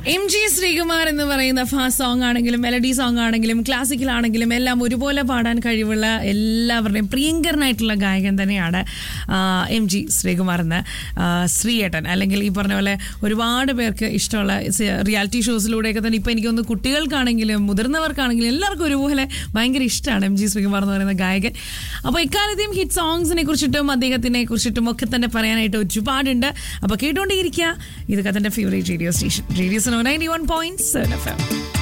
M G Sreekumar എന്ന് പറയുന്ന fast song ആണെങ്കിലും മെലഡി സോങ് ആണെങ്കിലും ക്ലാസിക്കൽ ആണെങ്കിലും എല്ലാം ഒരുപോലെ പാടാൻ കഴിവുള്ള എല്ലാവരുടെയും പ്രിയങ്കരനായിട്ടുള്ള ഗായകൻ തന്നെയാണ് ആ, എം ജി ശ്രീകുമാർ എന്ന് ആ, ശ്രീയേട്ടൻ അല്ലെങ്കിൽ ഈ പറഞ്ഞ പോലെ ഒരുപാട് പേർക്ക് ഇഷ്ടമുള്ള സ- റിയാലിറ്റി ഷോസിലൂടെയൊക്കെ തന്നെ ഇപ്പം എനിക്കൊന്ന് കുട്ടികൾക്കാണെങ്കിലും മുതിർന്നവർക്കാണെങ്കിലും എല്ലാവർക്കും ഒരുപോലെ ഭയങ്കര ഇഷ്ടമാണ് എം ജി ശ്രീകുമാർ എന്ന് പറയുന്ന ഗായകൻ അപ്പോൾ ഇക്കാലത്തെയും ഹിറ്റ് സോങ്സിനെ കുറിച്ചിട്ടും അദ്ദേഹത്തിനെ കുറിച്ചിട്ടും ഒക്കെ തന്നെ പറയാനായിട്ട് ഒരുപാടുണ്ട് അപ്പോൾ കേട്ടുകൊണ്ടേയിരിക്കുക ഇതൊക്കെ തന്റെ favourite radio station radio ninety one point seven F M